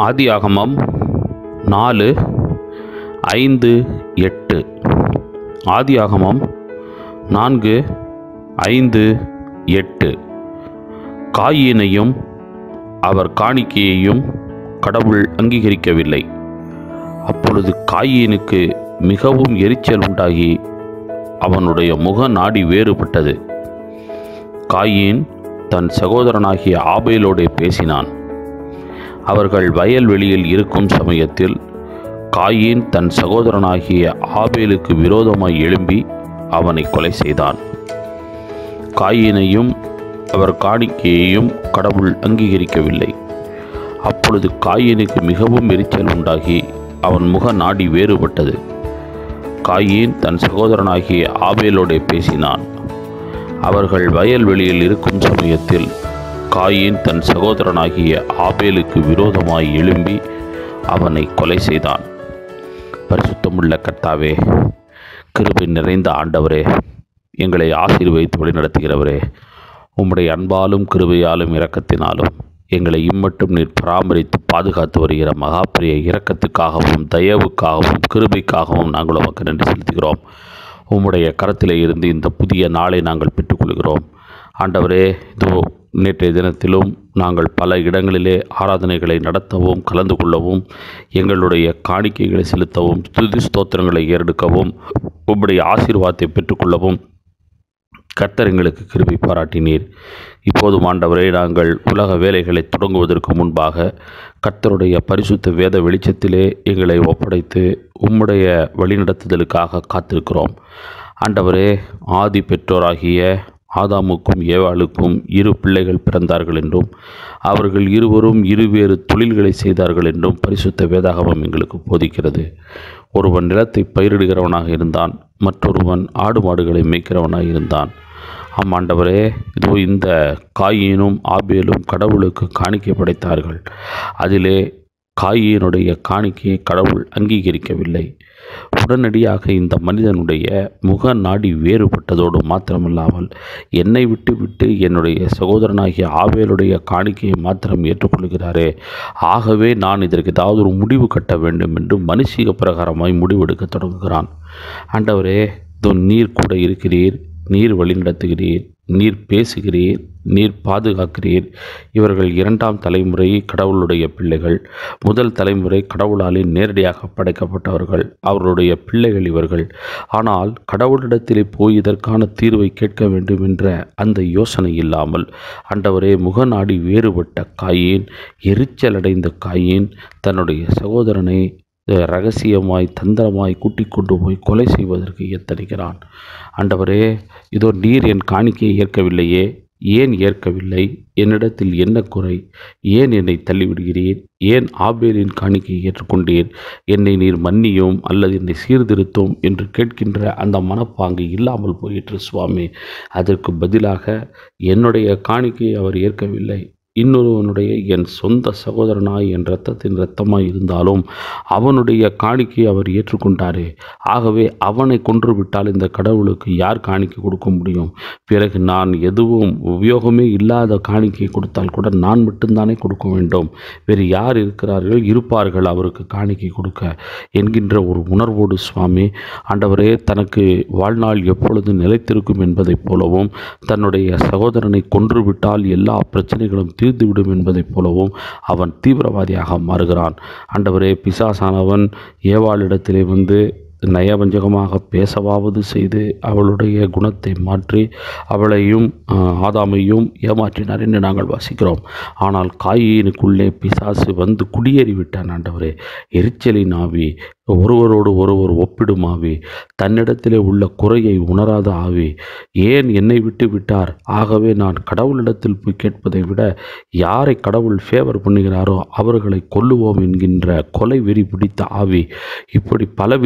ஆதியாகமம் நாலு ஐந்து எட்டு ஆதியாகமம் நான்கு ஐந்து எட்டு காயினையும் அவர் காணிக்கையையும் கடவுள் அங்கீகரிக்கவில்லை அப்பொழுது காயீனுக்கு மிகவும் எரிச்சல் உண்டாகி அவனுடைய முக நாடி வேறுபட்டது காயீன் தன் சகோதரனாகிய ஆபேலோடே பேசினான் அவர்கள் வயல்வெளியில் இருக்கும் சமயத்தில் காயீன் தன் சகோதரனாகிய ஆபேலுக்கு விரோதமாய் எழும்பி அவனை கொலை செய்தான் காயீனையும் அவர் காணிக்கையையும் கடவுள் அங்கீகரிக்கவில்லை அப்பொழுது காயீனுக்கு மிகவும் எரிச்சல் உண்டாகி அவன் முக நாடி வேறுபட்டது காயீன் தன் சகோதரனாகிய ஆபேலோடே பேசினான் அவர்கள் வயல்வெளியில் இருக்கும் சமயத்தில் காயீன் தன் சகோதரனாகிய ஆபேலுக்கு விரோதமாய் எழும்பி அவனை கொலை செய்தான் பரிசுத்தமுள்ள கர்த்தாவே கிருபை நிறைந்த ஆண்டவரே எங்களை ஆசீர்வதித்து வழிநடத்துகிறவரே உம்முடைய அன்பாலும் கிருபையாலும் இரக்கத்தினாலும் எங்களை இம்மட்டும் நீர் பராமரித்து பாதுகாத்து வருகிற மகாபிரிய இரக்கத்துக்காகவும் தயவுக்காகவும் கிருபைக்காகவும் நாங்கள் உமக்கு நன்றி செலுத்துகிறோம் உம்முடைய கரத்திலே இருந்து இந்த புதிய நாளை நாங்கள் பெற்றுக்கொள்கிறோம் ஆண்டவரே இதோ நேற்றைய தினத்திலும் நாங்கள் பல இடங்களிலே ஆராதனைகளை நடத்தவும் கலந்து கொள்ளவும் எங்களுடைய காணிக்கைகளை செலுத்தவும் துதி ஸ்தோத்திரங்களை ஏறெடுக்கவும் உம்முடைய ஆசீர்வாதத்தை பெற்றுக்கொள்ளவும் கர்த்தர் எங்களுக்கு கிருபை பாராட்டினீர் இப்போதும் ஆண்டவரே நாங்கள் உலக வேலைகளை தொடங்குவதற்கு முன்பாக கர்த்தருடைய பரிசுத்த வேத வெளிச்சத்திலே எங்களை ஒப்படைத்து உம்முடைய வழிநடத்துதலுக்காக காத்திருக்கிறோம் ஆண்டவரே ஆதி பெற்றோராகிய ஆதாமுக்கும் ஏவாளுக்கும் இரு பிள்ளைகள் பிறந்தார்கள் என்றும் அவர்கள் இருவரும் இருவேறு தொழில்களை செய்தார்கள் என்றும் பரிசுத்த வேதாகமம் எங்களுக்கு போதிக்கிறது ஒருவன் நிலத்தை பயிரிடுகிறவனாக இருந்தான் மற்றொருவன் ஆடு மாடுகளை மேய்க்கிறவனாக இருந்தான் ஆமாண்டவரே இதோ இந்த காயினும் ஆபேலும் கடவுளுக்கு காணிக்கை படைத்தார்கள் அதிலே காயினுடைய காணிக்கையை கடவுள் அங்கீகரிக்கவில்லை உடனடியாக இந்த மனிதனுடைய முக நாடி வேறுபட்டதோடு மாத்திரமில்லாமல் என்னை விட்டு விட்டு என்னுடைய சகோதரனாகிய ஆவேலுடைய காணிக்கையை மாத்திரம் ஏற்றுக்கொள்கிறாரே ஆகவே நான் இதற்கு ஏதாவது ஒரு முடிவு கட்ட வேண்டும் என்று மனுஷிக பிரகாரமாய் முடிவெடுக்க தொடங்குகிறான் ஆண்டவரே இதோ நீர் கூட இருக்கிறீர் நீர் வழிநடத்துகிறீர் நீர் பேசுகிறீர் நீர் பாதுகாக்கிறீர் இவர்கள் இரண்டாம் தலைமுறை கடவுளுடைய பிள்ளைகள் முதல் தலைமுறை கடவுளாலே நேரடியாக படைக்கப்பட்டவர்கள் அவர்களுடைய பிள்ளைகள் இவர்கள் ஆனால் கடவுளிடத்திலே போய் இதற்கான தீர்வை கேட்க வேண்டும் என்ற அந்த யோசனை இல்லாமல் ஆண்டவரே முகநாடி வேறுபட்ட காயின் எரிச்சலடைந்த காயின் தன்னுடைய சகோதரனை ரகசியமாய் தந்திரமாய் கூட்டிக் கொண்டு போய் கொலை செய்வதற்கு எத்தனிக்கிறான் ஆண்டவரே இதோ நீர் என் காணிக்கையை ஏற்கவில்லையே ஏன் ஏற்கவில்லை என்னிடத்தில் என்ன குறை ஏன் என்னை தள்ளிவிடுகிறீர் ஏன் ஆபேலின் காணிக்கையை ஏற்றுக்கொண்டீர் என்னை நீர் மன்னியும் அல்லது என்னை சீர்திருத்தும் என்று கேட்கின்ற அந்த மனப்பாங்கு இல்லாமல் போயிற்று சுவாமி அதற்கு பதிலாக என்னுடைய காணிக்கையை அவர் ஏற்கவில்லை இன்னொருவனுடைய என் சொந்த சகோதரனாய் என் இரத்தத்தின் இரத்தமாய் இருந்தாலும் அவனுடைய காணிக்கையை அவர் ஏற்றுக்கொண்டாரே ஆகவே அவனை கொன்றுவிட்டால் இந்த கடவுளுக்கு யார் காணிக்கை கொடுக்க முடியும் பிறகு நான் எதுவும் உபயோகமே இல்லாத காணிக்கை கொடுத்தால் கூட நான் மட்டும்தானே கொடுக்க வேண்டும் வேறு யார் இருக்கிறார்கள் இருப்பார்கள் அவருக்கு காணிக்கை கொடுக்க என்கின்ற ஒரு உணர்வோடு சுவாமி ஆண்டவரே தனக்கு வாழ்நாள் எப்பொழுது நிலைத்திருக்கும் என்பதைப் போலவும் தன்னுடைய சகோதரனை கொன்றுவிட்டால் எல்லா பிரச்சனைகளும் தீர்ந்துவிடும் என்பதைப் போலவும் அவன் தீவிரவாதியாக மாறுகிறான் ஆண்டவரே பிசாசானவன் ஏவாளிடத்திலே வந்து நயவஞ்சகமாக பேசவாவது செய்து அவளுடைய குணத்தை மாற்றி அவளையும் ஆதாமையும் ஏமாற்றினார் என்று நாங்கள் வாசிக்கிறோம் ஆனால் காயினுக்குள்ளே பிசாசு வந்து குடியேறிவிட்டான் ஆண்டவரே எரிச்சலின் ஆவி ஒருவரோடு ஒருவர் ஒப்பிடும் ஆவி தன்னிடத்திலே உள்ள குறையை உணராத ஆவி ஏன் என்னை விட்டு விட்டார் ஆகவே நான் கடவுளிடத்தில் போய் கேட்பதை விட யாரை கடவுள் ஃபேவர் பண்ணுகிறாரோ அவர்களை கொல்லுவோம் என்கின்ற கொலை வெறி பிடித்த ஆவி இப்படி பலவிதமான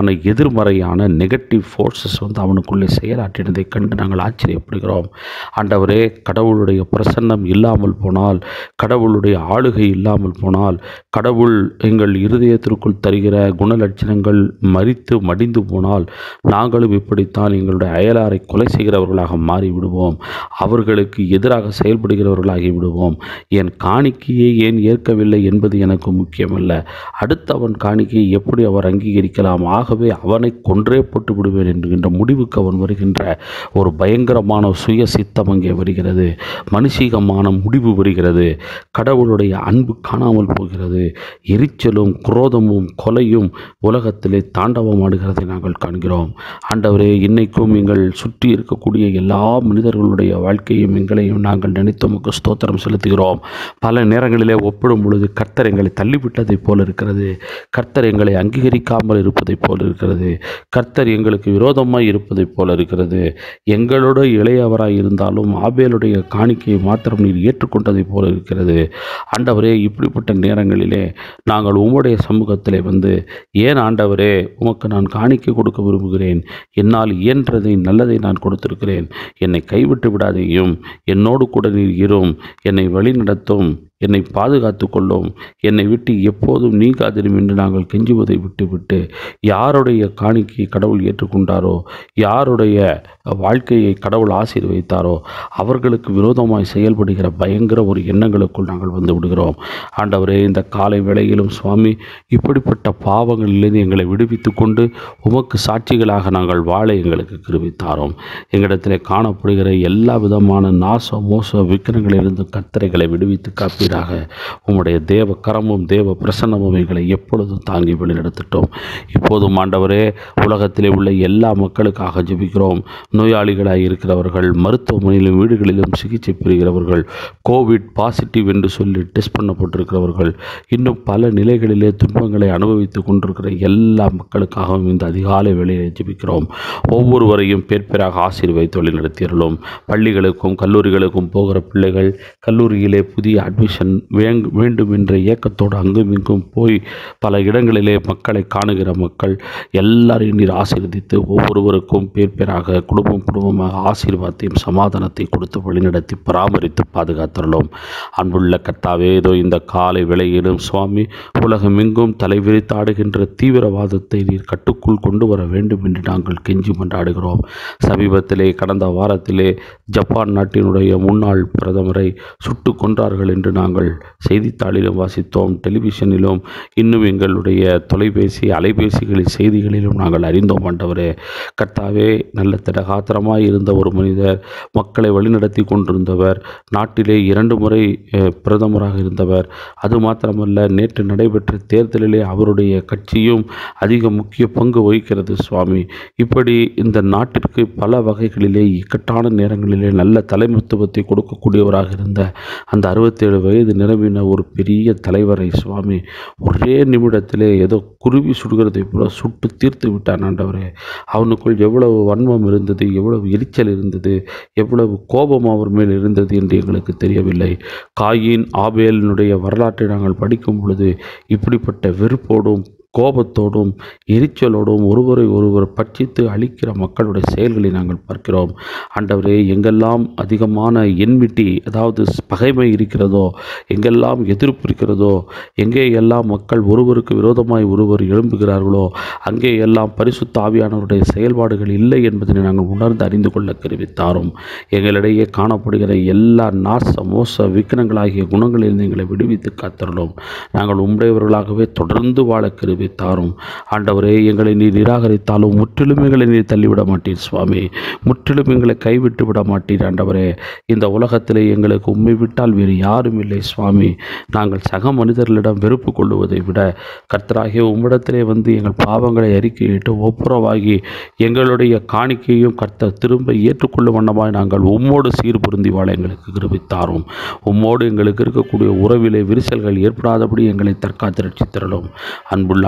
சொன்ன எதிர்மறையான நெகட்டிவ் ஃபோர்ஸஸ் வந்து அவனுக்குள்ளே செயலாற்றினதை கண்டு நாங்கள் ஆச்சரியப்படுகிறோம் ஆண்டவரே கடவுளுடைய பிரசன்னம் இல்லாமல் போனால் கடவுளுடைய ஆளுகை இல்லாமல் போனால் கடவுள் எங்கள் இருதயத்திற்குள் தருகிற குணலட்சணங்கள் மறித்து மடிந்து போனால் நாங்களும் இப்படித்தான் எங்களுடைய அயலாரை கொலை செய்கிறவர்களாக மாறிவிடுவோம் அவர்களுக்கு எதிராக செயல்படுகிறவர்களாகி விடுவோம் என் காணிக்கையை ஏன் ஏற்கவில்லை என்பது எனக்கு முக்கியமல்ல அடுத்தவன் காணிக்கையை எப்படி அவர் அங்கீகரிக்கலாம் ஆகவே அவனை கொன்றே போட்டு விடுவேன் என்கின்ற முடிவுக்கு அவன் வருகின்ற ஒரு பயங்கரமான சுய சித்தம் அங்கே வருகிறது மனுஷீகமான முடிவு வருகிறது கடவுளுடைய அன்பு காணாமல் போகிறது எரிச்சலும் குரோதமும் கொலையும் உலகத்திலே தாண்டவமாடுகிறதை நாங்கள் காண்கிறோம் ஆண்டவரே இன்னைக்கும் எங்கள் சுற்றி இருக்கக்கூடிய எல்லா மனிதர்களுடைய வாழ்க்கையும் எங்களையும் நாங்கள் நினைத்து உமக்கு ஸ்தோத்திரம் செலுத்துகிறோம் பல நேரங்களிலே ஒப்பிடும் பொழுது கர்த்தர் எங்களை தள்ளிவிட்டதைப் போல இருக்கிறது கர்த்தர் எங்களை அங்கீகரிக்காமல் இருப்பதைப் போல இருக்கிறது கர்த்தர் எங்களுக்கு விரோதமாய் இருப்பதைப் போல இருக்கிறது எங்களோட இளையவராய் இருந்தாலும் ஆபேலுடைய காணிக்கையை மாத்திரம் நீர் ஏற்றுக்கொண்டதைப் போல இருக்கிறது ஆண்டவரே இப்படிப்பட்ட நேரங்களிலே நாங்கள் உம்முடைய சமூகத்திலே வந்து ஏன் ஆண்டவரே உமக்கு நான் காணிக்கை கொடுக்க விரும்புகிறேன் என்னால் இயன்றதை நல்லதை நான் கொடுத்திருக்கிறேன் என்னை கைவிட்டு விடாதேயும் என்னோடு கூட நீர் இரும் என்னை வழிநடத்தும் என்னை பாதுகாத்து கொள்ளும் என்னை விட்டு எப்போதும் நீங்காதிரும் என்று நாங்கள் கெஞ்சுவதை விட்டுவிட்டு யாருடைய காணிக்கையை கடவுள் ஏற்றுக்கொண்டாரோ யாருடைய வாழ்க்கையை கடவுள் ஆசீர்வதித்தாரோ அவர்களுக்கு விரோதமாய் செயல்படுகிற பயங்கர ஒரு எண்ணங்களுக்குள் நாங்கள் வந்து விடுகிறோம் ஆண்டவரே இந்த காலை வேளையிலும் சுவாமி இப்படிப்பட்ட பாவங்களிலிருந்து எங்களை விடுவித்து கொண்டு உமக்கு சாட்சிகளாக நாங்கள் வாழ எங்களுக்கு கிருபித்தாரோம் எங்களிடத்தில் காணப்படுகிற எல்லா விதமான நாச மோச விக்கிரங்களிலிருந்து கத்தரைகளை விடுவித்து காப்பீராக உம்முடைய தேவ கரமும் தேவ பிரசன்னமும் எங்களை எப்பொழுதும் தாங்கி வழிநடத்திட்டோம் இப்போதும் ஆண்டவரே உலகத்திலே உள்ள எல்லா மக்களுக்காக ஜெபிக்கிறோம் நோயாளிகளாய் இருக்கிறவர்கள் மருத்துவமனையிலும் வீடுகளிலும் சிகிச்சை பெறுகிறவர்கள் கோவிட் பாசிட்டிவ் என்று சொல்லி டெஸ்ட் பண்ணப்பட்டிருக்கிறவர்கள் இன்னும் பல நிலைகளிலே துன்பங்களை அனுபவித்துக் கொண்டிருக்கிற எல்லா மக்களுக்காகவும் இந்த அதிகாலை வேளையை ஜெபிக்கிறோம் ஒவ்வொருவரையும் பேர் பேராக ஆசீர்வதித்து வழி நடத்தியறலும் பள்ளிகளுக்கும் கல்லூரிகளுக்கும் போகிற பிள்ளைகள் கல்லூரியிலே புதிய அட்மிஷன் வேங் வேண்டும் என்ற இயக்கத்தோடு அங்கும் இங்கும் போய் பல இடங்களிலே மக்களை காணுகிற மக்கள் எல்லாரையும் நீர் ஆசீர்வதித்து ஒவ்வொருவருக்கும் பேர் பேராக குடும்பம் குடும்பமாக ஆசீர்வாதத்தையும் சமாதானத்தை கொடுத்து வழிநடத்தி பராமரித்து பாதுகாத்துள்ளோம் அன்புள்ள கர்த்தாவே இதோ இந்த காலை வேளையிலும் சுவாமி உலகமெங்கும் தலைவிரித்தாடுகின்ற தீவிரவாதத்தை நீர் கட்டுக்குள் கொண்டு வர வேண்டும் என்று நாங்கள் கெஞ்சி மன்றாடுகிறோம் சமீபத்திலே கடந்த வாரத்திலே ஜப்பான் நாட்டினுடைய முன்னாள் பிரதமரை சுட்டு கொன்றார்கள் என்று நாங்கள் செய்தித்தாளிலும் வாசித்தோம் டெலிவிஷனிலும் இன்னும் எங்களுடைய தொலைபேசி அலைபேசிகளில் செய்திகளிலும் நாங்கள் அறிந்தோம் ஆண்டவரே கர்த்தாவே நல்ல திடகாத்திரமாய் இருந்த ஒரு மனிதர் மக்களை வழிநடத்தி கொண்டிருந்தவர் நாட்டிலே இரண்டு முறை அஹ், பிரதமராக இருந்தவர் அது மாத்திரமல்ல நேற்று நடைபெற்ற தேர்தலிலே அவருடைய கட்சியும் அதிக முக்கிய பங்கு வகிக்கிறது சுவாமி இப்படி இந்த நாட்டிற்கு பல வகைகளிலே இக்கட்டான நேரங்களிலே நல்ல தலைமத்துவத்தை கொடுக்கக்கூடியவராக இருந்த அந்த அறுபத்தேழு வயது நிரம்பின ஒரு பெரிய தலைவரை சுவாமி ஒரே நிமிடத்திலே ஏதோ குருவி சுடுகிறதை போல சுட்டு தீர்த்து விட்டான் ஆண்டவரே அவனுக்குள் எவ்வளவு வன்மம் இருந்தது எவ்வளவு எரிச்சல் இருந்தது எவ்வளவு கோபம் அவர் மேல் இருந்தது என்று எங்களுக்கு தெரியவில்லை காயின் ஆபேலினுடைய வரலாற்றை நாங்கள் படிக்கும் பொழுது இப்படிப்பட்ட வெறுப்போடும் கோபத்தோடும் எரிச்சலோடும் ஒருவரை ஒருவர் பட்சித்து அழிக்கிற மக்களுடைய செயல்களை நாங்கள் பார்க்கிறோம் ஆண்டவரே எங்கெல்லாம் அதிகமான என்மிட்டி அதாவது பகைமை இருக்கிறதோ எங்கெல்லாம் எதிர்ப்பு இருக்கிறதோ எங்கே எல்லாம் மக்கள் ஒருவருக்கு விரோதமாய் ஒருவர் எழும்புகிறார்களோ அங்கே எல்லாம் பரிசுத்த ஆவியானவருடைய செயல்பாடுகள் இல்லை என்பதனை நாங்கள் உணர்ந்து அறிந்து கொள்ள கருவித்தாரும் எங்களிடையே காணப்படுகிற எல்லா நாச மோச விக்கிரங்களாகிய குணங்களில் எங்களை விடுவித்து காத்தரலும் நாங்கள் உம்முடையவர்களாகவே தொடர்ந்து வாழ கருவித்தாரும் ஆண்டவரே எங்களை நீர் நிராகரித்தாலும் முற்றிலும் எங்களை நீர் தள்ளிவிட மாட்டீர் சுவாமி முற்றிலும் எங்களை கைவிட்டு விட மாட்டீர் ஆண்டவரே இந்த உலகத்திலே எங்களுக்கு உண்மை விட்டால் வேறு யாரும் இல்லை சுவாமி நாங்கள் சக மனிதர்களிடம் வெறுப்பு கொள்ளுவதை விட கர்த்தராகிய உம்மிடத்திலே வந்து எங்கள் பாவங்களை அறிக்கையிட்டு ஒப்புரவாகி எங்களுடைய காணிக்கையும் கர்த்தர் திரும்ப ஏற்றுக்கொள்ளும் வண்ணமாய் நாங்கள் உம்மோடு சீர் பொருந்தி வாழ எங்களுக்கு கிருபித்தாரும் உம்மோடு எங்களுக்கு இருக்கக்கூடிய உறவிலே விரிசல்கள் ஏற்படாதபடி எங்களை தற்காத்து ரட்சித்திரலும் அன்புள்ள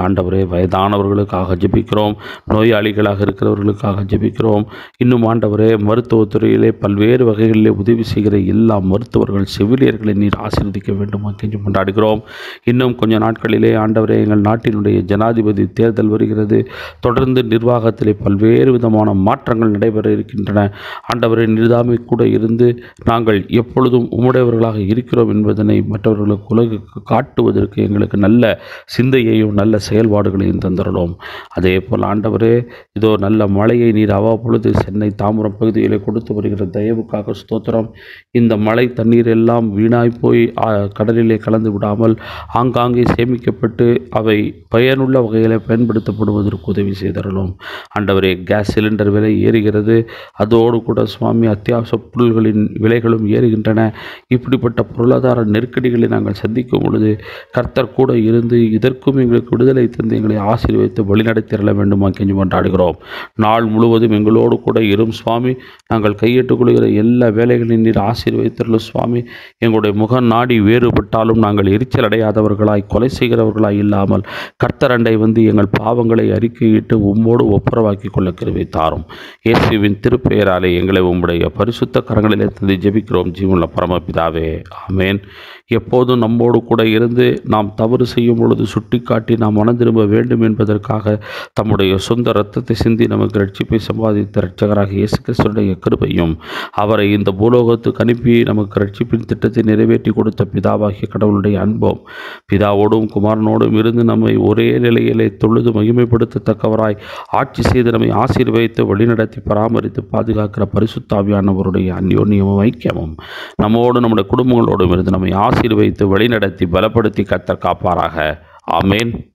ஆண்டவரே வயதானவர்களுக்காக ஜெபிக்கிறோம் நோயாளிகளாக இருக்கிறவர்களுக்காக ஜெபிக்கிறோம் இன்னும் ஆண்டவரே மருத்துவத்துறையிலே பல்வேறு வகைகளிலே உதவி செய்கிற எல்லா மருத்துவர்கள் செவிலியர்களை நீர் ஆசீர்வதிக்க வேண்டும் கெஞ்சி கொண்டாடுகிறோம் இன்னும் கொஞ்ச நாட்களிலே ஆண்டவரே எங்கள் நாட்டினுடைய ஜனாதிபதி தேர்தல் வருகிறது தொடர்ந்து நிர்வாகத்திலே பல்வேறு விதமான மாற்றங்கள் நடைபெற இருக்கின்றன ஆண்டவரை நிர்தாமை கூட இருந்து நாங்கள் எப்பொழுதும் உம்முடையவர்களாக இருக்கிறோம் என்பதனை மற்றவர்களுக்கு உலகுக்கு காட்டுவதற்கு எங்களுக்கு நல்ல சிந்தையையும் நல்ல செயல்பாடுகளையும் தந்துள்ளோம் அதே போல் ஆண்டவரே இதோ நல்ல மழையை நீர் அவ்வப்பொழுது சென்னை தாம்பரம் பகுதியிலே கொடுத்து வருகிற தயவுக்காக ஸ்தோத்திரம் இந்த மழை தண்ணீர் எல்லாம் வீணாய் போய் ஆ, கடலிலே கலந்து விடாமல் ஆங்காங்கே சேமிக்கப்பட்டு அவை பயனுள்ள வகையில் பயன்படுத்தப்படுவதற்கு உதவி செய்தரலும் ஆண்டவரே கேஸ் சிலிண்டர் விலை ஏறுகிறது அதோடு கூட சுவாமி அத்தியாவசிய பொருள்களின் விலைகளும் ஏறுகின்றன இப்படிப்பட்ட பொருளாதார நெருக்கடிகளை நாங்கள் சந்திக்கும் பொழுது கர்த்தர் கூட இருந்து இதற்கும் எங்களுக்கு விடுதலை தந்து எங்களை ஆசீர்வதித்து வழிநடத்திரல வேண்டுமா கெஞ்சு கொண்டாடுகிறோம் நாள் முழுவதும் எங்களோடு கூட இரும் சுவாமி நாங்கள் கையிட்டுக் கொள்கிற எல்லா வேலைகளையும் நீர் ஆசீர்வதித்தரலும் சுவாமி எங்களுடைய முக நாடி வேறுபட்டாலும் நாங்கள் எரிச்சல் அடையாதவர்களாய் கொலை செய்கிறவர்களாய் இல்லாமல் கர்த்தரண்டை வந்து எங்கள் பாவங்களை அறிக்கையிட்டு உம்மோடு ஒப்புரவாக்கி கொள்ள கிருபை தாரும் இயேசுவின் திருப்பெயராலே எங்களை உம்முடைய பரிசுத்த கரங்களிலே தந்து ஜெபிக்கிறோம் ஜீவனுள்ள பரமபிதாவே ஆமேன் எப்போதும் நம்மோடு கூட இருந்து நாம் தவறு செய்யும் பொழுது சுட்டிக்காட்டி நாம் மனம் திரும்ப வேண்டும் என்பதற்காக தம்முடைய சொந்த இரத்தத்தை சிந்தி நமக்கு ரட்சிப்பை சம்பாதித்த இரட்சகராக இயேசு கிறிஸ்துடைய கிருபையும் அவரை இந்த பூலோகத்துக்கு அனுப்பி நமக்கு ரட்சிப்பின் திட்டத்தை நிறைவேற்றி கொடுத்த பிதாவாகிய கடவுளுடைய அன்பும் பிதாவோடும் குமாரனோடும் இருந்து நம்மை ஒரே நிலையிலே தொழுது மகிமைப்படுத்தத்தக்கவராய் ஆட்சி செய்து நம்மை ஆசீர்வதித்து வழிநடத்தி பராமரித்து பாதுகாக்கிற பரிசுத்தாவியானவருடைய அந்யோன்யமும் ஐக்கியமும் நம்மோடு நம்முடைய குடும்பங்களோடும் இருந்து நம்மை ஆசீர்வதித்து வழிநடத்தி பலப்படுத்தி கத்தர் காப்பாராக ஆமேன்